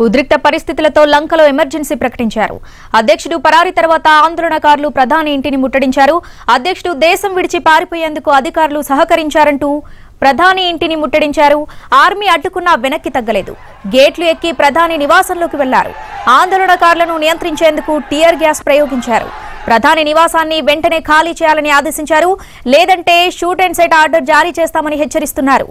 ఉద్రిక్త పరిస్థితులతో లంకలో ఎమర్జెన్సీ ప్రకటించారు అధ్యక్షుడు పరారి తర్వాత ఆందోళనకారులు ప్రధాని ఇంటిని ముట్టడించారు అధ్యక్షుడు దేశం విడిచి పారిపోయేందుకు అధికారులు సహకరించారంటూ ప్రధాని ఇంటిని ముట్టడించారు ఆర్మీ అడ్డుకున్నా వెనక్కి తగ్గలేదు గేట్లు ఎక్కి ప్రధాని నివాసంలోకి వెళ్లారు ఆందోళనకారులను నియంత్రించేందుకు టియర్ గ్యాస్ ప్రయోగించారు ప్రధాని నివాసాన్ని వెంటనే ఖాళీ చేయాలని ఆదేశించారు లేదంటే షూట్ అండ్ సెట్ ఆర్డర్ జారీ చేస్తామని హెచ్చరిస్తున్నారు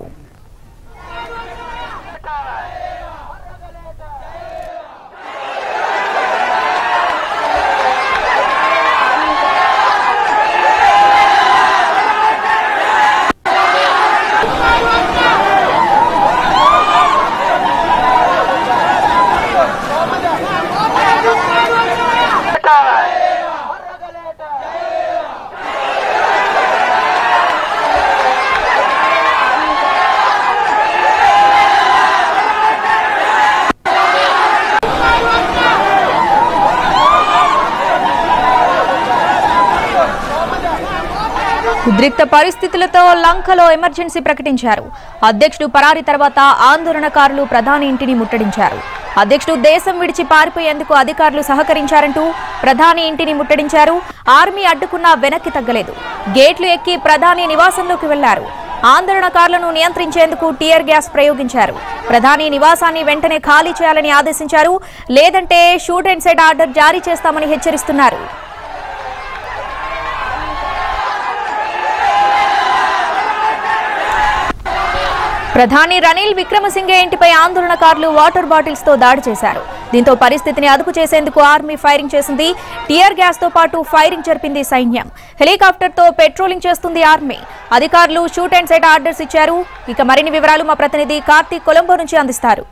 ఉద్రిక్త పరిస్థితులతో లంకలో ఎమర్జెన్సీ ప్రకటించారు అధ్యక్షుడు పరారి తర్వాత ఆందోళనకారులు ప్రధాని ఇంటిని ముట్టడించారు అధ్యక్షుడు దేశం విడిచి పారిపోయేందుకు అధికారులు సహకరించారంటూ ప్రధాని ఇంటిని ముట్టడించారు ఆర్మీ అడ్డుకున్నా వెనక్కి తగ్గలేదు గేట్లు ఎక్కి ప్రధాని నివాసంలోకి వెళ్లారు ఆందోళనకారులను నియంత్రించేందుకు టియర్ గ్యాస్ ప్రయోగించారు ప్రధాని నివాసాన్ని వెంటనే ఖాళీ చేయాలని ఆదేశించారు లేదంటే షూట్ అండ్ సెట్ ఆర్డర్ జారీ చేస్తామని హెచ్చరిస్తున్నారు ప్రధాని రనిల్ విక్రమసింఘే ఇంటిపై ఆందోళనకారులు వాటర్ బాటిల్స్ తో దాడి చేశారు దీంతో పరిస్థితిని అదుపు చేసేందుకు ఆర్మీ ఫైరింగ్ చేసింది టియర్ గ్యాస్ తో పాటు ఫైరింగ్ జరిపింది సైన్యం హెలికాప్టర్ తో పెట్రోలింగ్ చేస్తుంది ఆర్మీ అధికారులు షూట్ అండ్ సెట్ ఆర్డర్స్ ఇచ్చారు ఇక మరిన్ని వివరాలు మా ప్రతినిధి కార్తీక్ కొలంబో నుంచి అందిస్తారు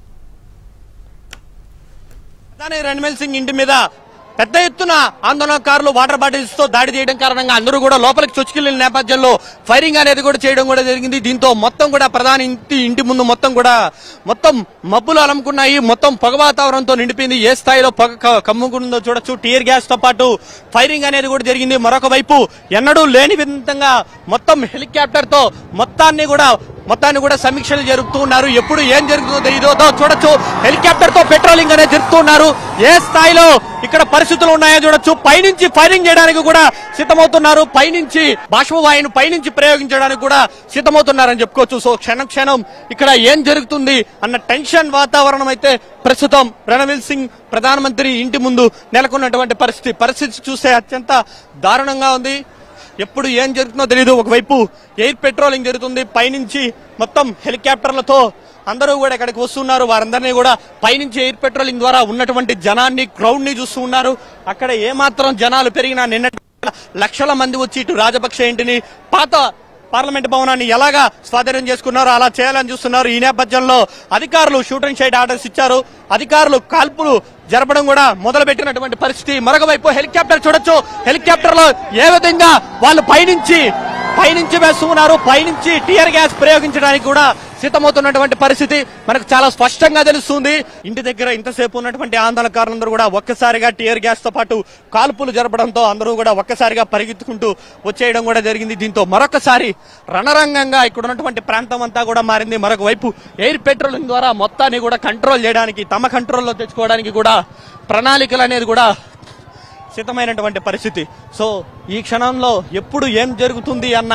ప్రధాని రణ్మేల్ సింగ్ ఇంటి మీద పెద్ద ఎత్తున ఆందోళనకారులు వాటర్ బాటిల్స్ తో దాడి చేయడం కారణంగా అందరూ కూడా లోపలికి చొచ్చుకెళ్లిన నేపథ్యంలో ఫైరింగ్ అనేది కూడా చేయడం కూడా జరిగింది దీంతో మొత్తం కూడా ప్రధాని ఇంటి ఇంటి ముందు మొత్తం కూడా మొత్తం మబ్బులు అలముకున్నాయి మొత్తం పొగ వాతావరణంతో నిండిపోయింది ఏ స్థాయిలో పొగ క- కమ్ముకుందో చూడొచ్చు టీయర్ గ్యాస్ తో పాటు ఫైరింగ్ అనేది కూడా జరిగింది మరొక వైపు ఎన్నడూ లేని విధంగా మొత్తం హెలికాప్టర్ తో మొత్తాన్ని కూడా మొత్తాన్ని కూడా సమీక్షలు జరుపుతూ ఉన్నారు ఎప్పుడు ఏం జరుగుతుందో తెలియదో చూడొచ్చు హెలికాప్టర్ తో పెట్రోలింగ్ అనేది జరుపుతూ ఉన్నారు ఏ స్థాయిలో ఇక్కడ పరిస్థితులు ఉన్నాయో చూడొచ్చు పైనుంచి ఫైరింగ్ చేయడానికి కూడా సిద్ధమవుతున్నారు పైనుంచి బాష్పవాయువును పైనుంచి ప్రయోగించడానికి కూడా సిద్ధమవుతున్నారని చెప్పుకోవచ్చు సో క్షణం క్షణం ఇక్కడ ఏం జరుగుతుంది అన్న టెన్షన్ వాతావరణం అయితే ప్రస్తుతం రణవీల్ సింగ్ ప్రధానమంత్రి ఇంటి ముందు నెలకొన్నటువంటి పరిస్థితి పరిస్థితి చూస్తే అత్యంత దారుణంగా ఉంది ఎప్పుడు ఏం జరుగుతుందో తెలియదు ఒకవైపు ఎయిర్ పెట్రోలింగ్ జరుగుతుంది పైనుంచి మొత్తం హెలికాప్టర్లతో అందరూ కూడా ఇక్కడికి వస్తున్నారు వారందరినీ కూడా పైనుంచి ఎయిర్ పెట్రోలింగ్ ద్వారా ఉన్నటువంటి జనాన్ని క్రౌడ్ ని చూస్తూ ఉన్నారు అక్కడ ఏమాత్రం జనాలు పెరిగినా నిన్న లక్షల మంది వచ్చి ఇటు రాజపక్ష ఇంటిని పాత పార్లమెంట్ భవనాన్ని ఎలాగా స్వాధీనం చేసుకున్నారో అలా చేయాలని చూస్తున్నారు ఈ నేపథ్యంలో అధికారులు షూట్ అండ్ షైట్ ఆర్డర్స్ ఇచ్చారు అధికారులు కాల్పులు జరపడం కూడా మొదలు పెట్టినటువంటి పరిస్థితి మరొక వైపు హెలికాప్టర్ చూడొచ్చు హెలికాప్టర్ లో ఏ విధంగా వాళ్ళు పైనుంచి పైనుంచి వేస్తున్నారు పైనుంచి టియర్ గ్యాస్ ప్రయోగించడానికి కూడా సిద్ధమవుతున్నటువంటి పరిస్థితి మనకు చాలా స్పష్టంగా తెలుస్తుంది ఇంటి దగ్గర ఇంతసేపు ఉన్నటువంటి ఆందోళనకారులందరూ కూడా ఒక్కసారిగా టియర్ గ్యాస్ తో పాటు కాల్పులు జరపడంతో అందరూ కూడా ఒక్కసారిగా పరిగెత్తుకుంటూ వచ్చేయడం కూడా జరిగింది దీంతో మరొకసారి రణరంగంగా ఇక్కడ ఉన్నటువంటి ప్రాంతం అంతా కూడా మారింది మరొక వైపు ఎయిర్ పెట్రోలింగ్ ద్వారా మొత్తాన్ని కూడా కంట్రోల్ చేయడానికి తమ కంట్రోల్లో తెచ్చుకోవడానికి కూడా ప్రణాళికలు అనేది కూడా సిద్ధమైనటువంటి పరిస్థితి సో ఈ క్షణంలో ఎప్పుడు ఏం జరుగుతుంది అన్న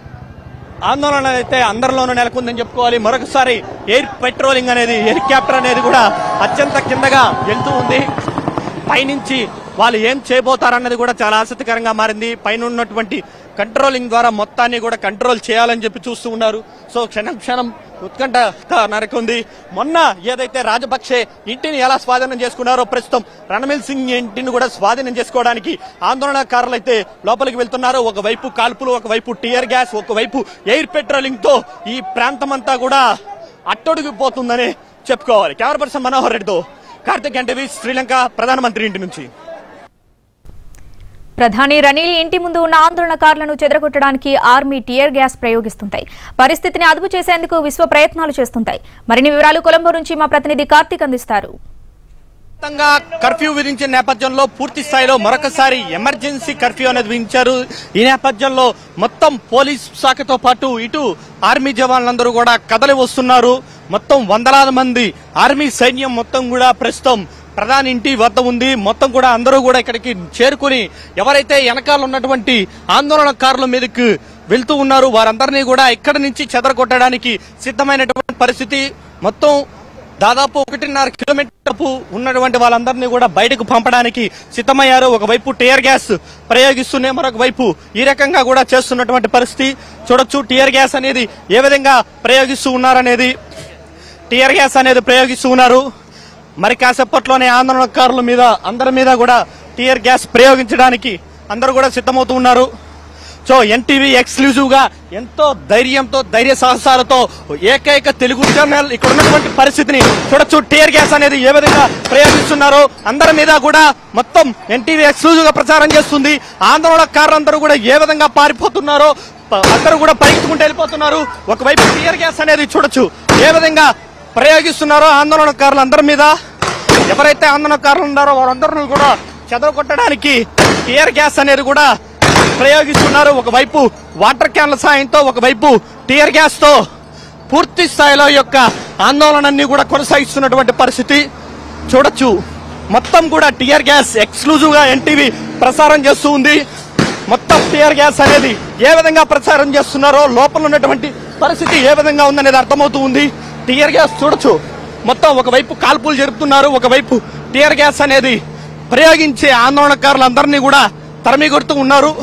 ఆందోళన అయితే అందరిలోనూ నెలకొందని చెప్పుకోవాలి మరొకసారి ఎయిర్ పెట్రోలింగ్ అనేది హెలికాప్టర్ అనేది కూడా అత్యంత కిందగా వెళ్తూ ఉంది పైనుంచి వాళ్ళు ఏం చేయబోతారన్నది కూడా చాలా ఆసక్తికరంగా మారింది పైన ఉన్నటువంటి కంట్రోలింగ్ ద్వారా మొత్తాన్ని కూడా కంట్రోల్ చేయాలని చెప్పి చూస్తూ ఉన్నారు సో క్షణం క్షణం ఉత్కంఠ నరకుంది మొన్న ఏదైతే రాజపక్షే ఇంటిని ఎలా స్వాధీనం చేసుకున్నారో ప్రస్తుతం రణమిల్ సింగ్ ఇంటిని కూడా స్వాధీనం చేసుకోవడానికి ఆందోళనకారులు అయితే లోపలికి వెళ్తున్నారు ఒకవైపు కాల్పులు ఒకవైపు టియర్ గ్యాస్ ఒకవైపు ఎయిర్ పెట్రోలింగ్ తో ఈ ప్రాంతం అంతా కూడా అట్టడుగిపోతుందని చెప్పుకోవాలి కెమెరా పర్సన్ మనోహర్ రెడ్డితో కార్తిక్ ఎన్టీవీ శ్రీలంక ప్రధానమంత్రి ఇంటి నుంచి ప్రధాని రనిల్ ఇంటి ముందు ఉన్న ఆందోళనకారులను చెదరగొట్టడానికి ఆర్మీ టియర్ గ్యాస్ ప్రయోగిస్తుంటాయి పరిస్థితిని అదుపు చేసేందుకు విశ్వ ప్రయత్నాలు చేస్తుంటాయి మరిన్ని వివరాలు కొలంబో నుంచి మా ప్రతినిధి కార్తీక్ అందిస్తారు మొత్తంగా కర్ఫ్యూ విధించిన నేపథ్యంలో పూర్తి స్థాయిలో మరొకసారి ఎమర్జెన్సీ కర్ఫ్యూ అనేది విధించారు ఈ నేపథ్యంలో మొత్తం పోలీస్ శాఖతో పాటు ఇటు ఆర్మీ జవాన్లందరూ కూడా కదలి వస్తున్నారు మొత్తం వందలాది మంది ఆర్మీ సైన్యం మొత్తం కూడా ప్రస్తుతం ప్రధాని ఇంటి వద్ద ఉంది మొత్తం కూడా అందరూ కూడా ఇక్కడికి చేరుకుని ఎవరైతే వెనకాల ఉన్నటువంటి ఆందోళనకారుల మీదకి వెళ్తూ ఉన్నారు వారందరినీ కూడా ఇక్కడి నుంచి చెదరగొట్టడానికి సిద్ధమైనటువంటి పరిస్థితి మొత్తం దాదాపు ఒకటిన్నర కిలోమీటర్ ఉన్నటువంటి వాళ్ళందరినీ కూడా బయటకు పంపడానికి సిద్ధమయ్యారు ఒకవైపు టీయర్ గ్యాస్ ప్రయోగిస్తూనే మరొక వైపు ఈ రకంగా కూడా చేస్తున్నటువంటి పరిస్థితి చూడొచ్చు టీయర్ గ్యాస్ అనేది ఏ విధంగా ప్రయోగిస్తూ ఉన్నారనేది టీయర్ గ్యాస్ అనేది ప్రయోగిస్తూ ఉన్నారు మరి కాసేపట్లోనే ఆందోళనకారుల మీద అందరి మీద కూడా టీయర్ గ్యాస్ ప్రయోగించడానికి అందరూ కూడా సిద్ధమవుతూ ఉన్నారు సో ఎన్టీవీ ఎక్స్క్లూజివ్ గా ఎంతో ధైర్యంతో ధైర్య సాహసాలతో ఏకైక తెలుగు ఛానల్ ఇక్కడ ఉన్నటువంటి పరిస్థితిని చూడొచ్చు టీయర్ గ్యాస్ అనేది ఏ విధంగా ప్రయోగిస్తున్నారో అందరి మీద కూడా మొత్తం ఎన్టీవీ ఎక్స్క్లూజివ్ గా ప్రచారం చేస్తుంది ఆందోళనకారులందరూ కూడా ఏ విధంగా పారిపోతున్నారో ప- అందరూ కూడా పరిగెత్తుకుంటూ వెళ్ళిపోతున్నారు ఒకవైపు టీయర్ గ్యాస్ అనేది చూడొచ్చు ఏ విధంగా ప్రయోగిస్తున్నారో ఆందోళనకారులు అందరి మీద ఎవరైతే ఆందోళనకారులు ఉన్నారో వారందరినీ కూడా చెదరగొట్టడానికి టీయర్ గ్యాస్ అనేది కూడా ప్రయోగిస్తున్నారు ఒకవైపు వాటర్ క్యాన్ల సాయంతో ఒకవైపు టీయర్ గ్యాస్ తో పూర్తి స్థాయిలో ఈ యొక్క ఆందోళనని కూడా కొనసాగిస్తున్నటువంటి పరిస్థితి చూడొచ్చు మొత్తం కూడా టీయర్ గ్యాస్ ఎక్స్క్లూజివ్ గా ఎన్టీవీ ప్రసారం చేస్తూ ఉంది మొత్తం టీయర్ గ్యాస్ అనేది ఏ విధంగా ప్రచారం చేస్తున్నారో లోపల ఉన్నటువంటి పరిస్థితి ఏ విధంగా ఉందనేది అర్థమవుతూ ఉంది టీయర్ గ్యాస్ చూడొచ్చు మొత్తం ఒకవైపు కాల్పులు జరుపుతున్నారు ఒకవైపు టీయర్ గ్యాస్ అనేది ప్రయోగించే ఆందోళనకారులందరినీ కూడా తరిమి కొడుతూ ఉన్నారు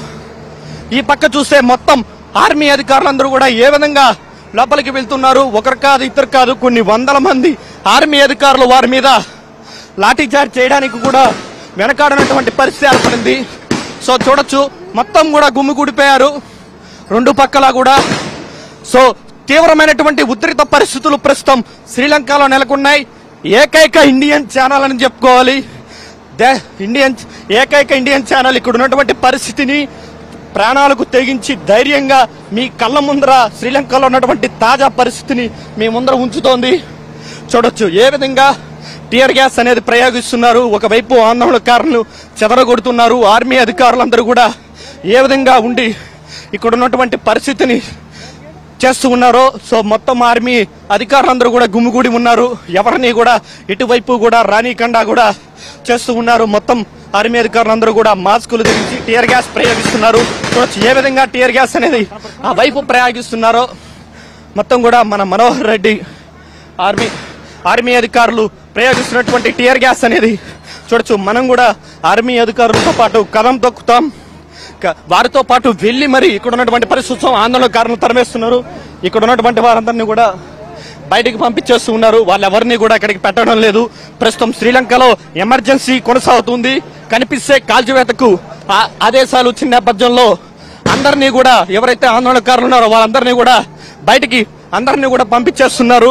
ఈ పక్క చూస్తే మొత్తం ఆర్మీ అధికారులందరూ కూడా ఏ విధంగా లోపలికి వెళ్తున్నారు ఒకరు కాదు ఇద్దరు కాదు కొన్ని వందల మంది ఆర్మీ అధికారులు వారి మీద లాఠీచార్జ్ చేయడానికి కూడా వెనకాడనటువంటి పరిస్థితి ఏర్పడింది సో చూడొచ్చు మొత్తం కూడా గుమ్మిగూడిపోయారు రెండు పక్కల కూడా సో తీవ్రమైనటువంటి ఉద్రిక్త పరిస్థితులు ప్రస్తుతం శ్రీలంకలో నెలకొన్నాయి ఏకైక ఇండియన్ ఛానల్ అని చెప్పుకోవాలి దే ఇండియన్ ఏకైక ఇండియన్ ఛానల్ ఇక్కడ ఉన్నటువంటి పరిస్థితిని ప్రాణాలకు తెగించి ధైర్యంగా మీ కళ్ళ ముందర శ్రీలంకలో ఉన్నటువంటి తాజా పరిస్థితిని మీ ముందర ఉంచుతోంది చూడొచ్చు ఏ విధంగా టియర్ గ్యాస్ అనేది ప్రయోగిస్తున్నారు ఒకవైపు ఆందోళనకారులు చెదరగొడుతున్నారు ఆర్మీ అధికారులందరూ కూడా ఏ విధంగా ఉండి ఇక్కడ ఉన్నటువంటి పరిస్థితిని చేస్తూ ఉన్నారో సో మొత్తం ఆర్మీ అధికారులందరూ కూడా గుమిగూడి ఉన్నారు ఎవరిని కూడా ఇటువైపు కూడా రానీకుండా కూడా చేస్తూ ఉన్నారు మొత్తం ఆర్మీ అధికారులందరూ కూడా మాస్కులు ధరించి టీయర్ గ్యాస్ ప్రయోగిస్తున్నారు చూడొచ్చు ఏ విధంగా టీయర్ గ్యాస్ అనేది ఆ వైపు ప్రయోగిస్తున్నారో మొత్తం కూడా మన మనోహర్ రెడ్డి ఆర్మీ ఆర్మీ అధికారులు ప్రయోగిస్తున్నటువంటి టీయర్ గ్యాస్ అనేది చూడొచ్చు మనం కూడా ఆర్మీ అధికారులతో పాటు కదం తొక్కుతాం క- వారితో పాటు వెళ్లి మరి ఇక్కడ ఉన్నటువంటి పరిస్థితుల్లో ఆందోళనకారులు తరిమేస్తున్నారు ఇక్కడ ఉన్నటువంటి వారందరినీ కూడా బయటికి పంపించేస్తూ ఉన్నారు వాళ్ళెవరిని కూడా ఇక్కడికి పెట్టడం లేదు ప్రస్తుతం శ్రీలంకలో ఎమర్జెన్సీ కొనసాగుతుంది కనిపిస్తే కాల్చివేతకు ఆ- ఆదేశాలు వచ్చిన నేపథ్యంలో అందరినీ కూడా ఎవరైతే ఆందోళనకారులు ఉన్నారో వాళ్ళందరినీ కూడా బయటికి అందరినీ కూడా పంపించేస్తున్నారు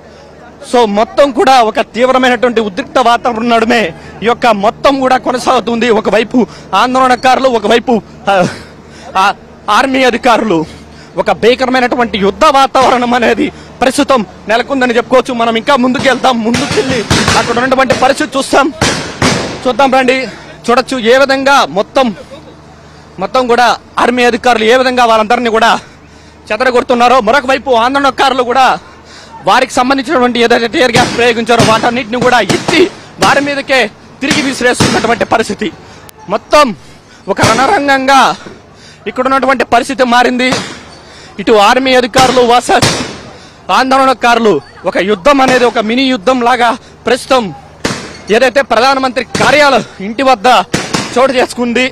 సో మొత్తం కూడా ఒక తీవ్రమైనటువంటి ఉద్రిక్త వాతావరణం నడుమే ఈ యొక్క మొత్తం కూడా కొనసాగుతుంది ఒకవైపు ఆందోళనకారులు ఒకవైపు ఆ, ఆ, ఆర్మీ అధికారులు ఒక భీకరమైనటువంటి యుద్ధ వాతావరణం అనేది ప్రస్తుతం నెలకొందని చెప్పుకోవచ్చు మనం ఇంకా ముందుకు వెళ్తాం ముందుకు వెళ్ళి అక్కడ ఉన్నటువంటి పరిస్థితి చూస్తాం చూద్దాం రండి చూడొచ్చు ఏ విధంగా మొత్తం మొత్తం కూడా ఆర్మీ అధికారులు ఏ విధంగా వాళ్ళందరినీ కూడా చెదరగొడుతున్నారో మరొక వైపు ఆందోళనకారులు కూడా వారికి సంబంధించినటువంటి ఏదైతే టీయర్ గ్యాస్ ప్రయోగించారో వాటన్నిటిని కూడా ఎత్తి వారి మీదకే తిరిగి విసిరేస్తున్నటువంటి పరిస్థితి మొత్తం ఒక రణరంగంగా ఇక్కడ ఉన్నటువంటి పరిస్థితి మారింది ఇటు ఆర్మీ అధికారులు వర్సెస్ ఆందోళనకారులు ఒక యుద్ధం అనేది ఒక మినీ యుద్ధం లాగా ప్రస్తుతం ఏదైతే ప్రధానమంత్రి కార్యాలయం ఇంటి వద్ద చోటు చేసుకుంది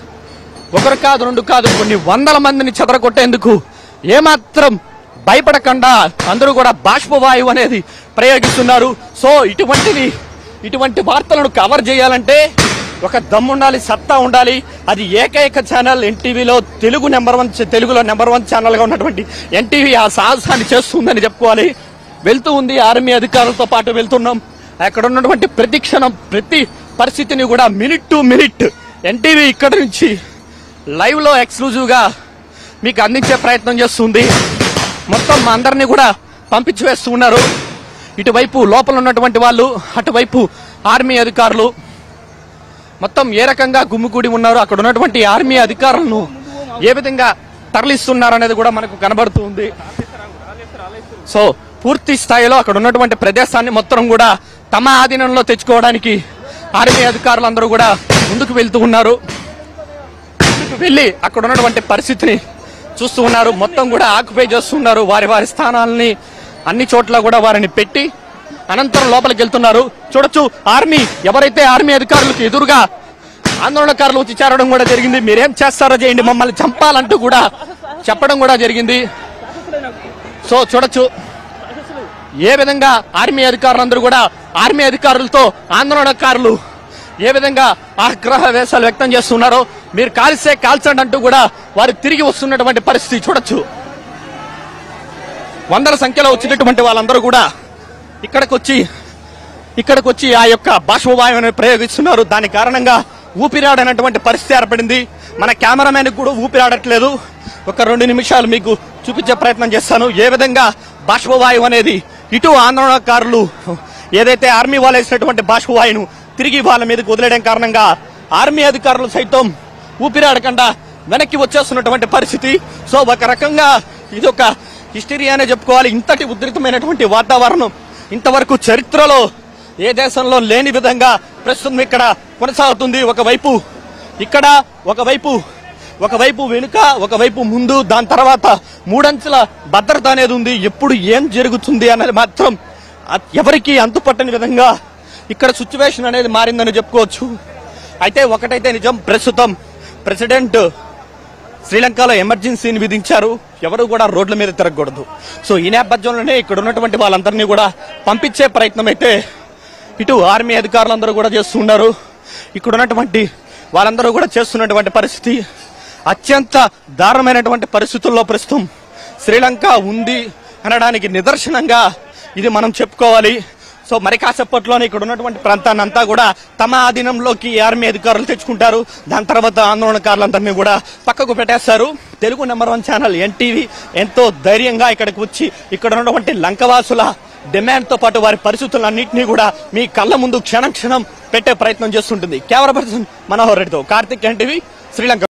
ఒకరు కాదు రెండు కాదు కొన్ని వందల మందిని చెదరగొట్టేందుకు ఏమాత్రం భయపడకుండా అందరూ కూడా బాష్పవాయువు అనేది ప్రయోగిస్తున్నారు సో ఇటువంటివి ఇటువంటి వార్తలను కవర్ చేయాలంటే ఒక దమ్ముండాలి సత్తా ఉండాలి అది ఏకైక ఛానల్ ఎన్టీవీలో తెలుగు నెంబర్ వన్ తెలుగులో నెంబర్ వన్ ఛానల్ గా ఉన్నటువంటి ఎన్టీవీ ఆ సాహసాన్ని చేస్తుందని చెప్పుకోవాలి వెళ్తూ ఉంది ఆర్మీ అధికారులతో పాటు వెళ్తున్నాం అక్కడ ఉన్నటువంటి ప్రతి క్షణం ప్రతి పరిస్థితిని కూడా మినిట్ టు మినిట్ ఎన్టీవీ ఇక్కడ నుంచి లైవ్ లో ఎక్స్క్లూజివ్ గా మీకు అందించే ప్రయత్నం చేస్తుంది మొత్తం మా అందరినీ కూడా పంపించి వేస్తూ ఉన్నారు ఇటువైపు లోపల ఉన్నటువంటి వాళ్ళు అటువైపు ఆర్మీ అధికారులు మొత్తం ఏ రకంగా గుమ్మికూడి ఉన్నారు అక్కడ ఉన్నటువంటి ఆర్మీ అధికారులను ఏ విధంగా తరలిస్తున్నారు అనేది కూడా మనకు కనబడుతూ ఉంది సో పూర్తి స్థాయిలో అక్కడ ఉన్నటువంటి ప్రదేశాన్ని మొత్తం కూడా తమ ఆధీనంలో తెచ్చుకోవడానికి ఆర్మీ అధికారులందరూ కూడా ముందుకు వెళ్తూ ఉన్నారు ముందుకు వెళ్ళి అక్కడ ఉన్నటువంటి పరిస్థితిని చూస్తూ ఉన్నారు మొత్తం కూడా ఆక్యుపై చేస్తున్నారు వారి వారి స్థానాలని అన్ని చోట్ల కూడా వారిని పెట్టి అనంతరం లోపలికి వెళ్తున్నారు చూడొచ్చు ఆర్మీ ఎవరైతే ఆర్మీ అధికారులకు ఎదురుగా ఆందోళనకారులు వచ్చి చేరడం కూడా జరిగింది మీరేం చేస్తారో చేయండి మమ్మల్ని చంపాలంటూ కూడా చెప్పడం కూడా జరిగింది సో చూడొచ్చు ఏ విధంగా ఆర్మీ అధికారులందరూ కూడా ఆర్మీ అధికారులతో ఆందోళనకారులు ఏ విధంగా ఆగ్రహ వేషాలు వ్యక్తం చేస్తున్నారో మీరు కాల్సే కాల్చండి అంటూ కూడా వారు తిరిగి వస్తున్నటువంటి పరిస్థితి చూడొచ్చు వందల సంఖ్యలో వచ్చినటువంటి వాళ్ళందరూ కూడా ఇక్కడికి వచ్చి ఇక్కడికి వచ్చి ఆ యొక్క బాష్పవాయువుని ప్రయోగిస్తున్నారు దాని కారణంగా ఊపిరాడనటువంటి పరిస్థితి ఏర్పడింది మన కెమెరామెన్ కూడా ఊపిరాడట్లేదు ఒక రెండు నిమిషాలు మీకు చూపించే ప్రయత్నం చేస్తాను ఏ విధంగా బాష్పవాయువు అనేది ఇటు ఆందోళనకారులు ఏదైతే ఆర్మీ వాళ్ళు వేసినటువంటి బాష్పవాయువును తిరిగి వాళ్ళ మీదకి వదిలేయడం కారణంగా ఆర్మీ అధికారులు సైతం ఊపిరాడకుండా వెనక్కి వచ్చేస్తున్నటువంటి పరిస్థితి సో ఒక రకంగా ఇది ఒక హిస్టరీ అనే చెప్పుకోవాలి ఇంతటి ఉధృతమైనటువంటి వాతావరణం ఇంతవరకు చరిత్రలో ఏ దేశంలో లేని విధంగా ప్రస్తుతం ఇక్కడ కొనసాగుతుంది ఒకవైపు ఇక్కడ ఒకవైపు ఒకవైపు వెనుక ఒకవైపు ముందు దాని తర్వాత మూడంచెల భద్రత అనేది ఉంది ఎప్పుడు ఏం జరుగుతుంది అనేది మాత్రం అ- ఎవరికీ అంతుపట్టని విధంగా ఇక్కడ సిచ్యువేషన్ అనేది మారిందని చెప్పుకోవచ్చు అయితే ఒకటైతే నిజం ప్రస్తుతం ప్రెసిడెంట్ శ్రీలంకలో ఎమర్జెన్సీని విధించారు ఎవరు కూడా రోడ్ల మీద తిరగకూడదు సో ఈ నేపథ్యంలోనే ఇక్కడ ఉన్నటువంటి వాళ్ళందరినీ కూడా పంపించే ప్రయత్నం అయితే ఇటు ఆర్మీ అధికారులందరూ కూడా చేస్తున్నారు ఇక్కడ ఉన్నటువంటి వాళ్ళందరూ కూడా చేస్తున్నటువంటి పరిస్థితి అత్యంత దారుణమైనటువంటి పరిస్థితుల్లో ప్రస్తుతం శ్రీలంక ఉంది అనడానికి నిదర్శనంగా ఇది మనం చెప్పుకోవాలి సో మరి కాసేపట్లోనే ఇక్కడ ఉన్నటువంటి ప్రాంతాన్ని అంతా కూడా తమ ఆధీనంలోకి ఆర్మీ అధికారులు తెచ్చుకుంటారు దాని తర్వాత ఆందోళనకారులందరినీ కూడా పక్కకు పెట్టేస్తారు Telugu number one channel NTV ఎంతో ధైర్యంగా ఇక్కడికి వచ్చి ఇక్కడ ఉన్నటువంటి లంకవాసుల డిమాండ్ తో పాటు వారి పరిస్థితులన్నింటినీ కూడా మీ కళ్ళ ముందు క్షణం క్షణం పెట్టే ప్రయత్నం చేస్తుంటుంది కెమెరా పర్సన్ మనోహర్ రెడ్డితో కార్తిక్ ఎన్టీవీ శ్రీలంక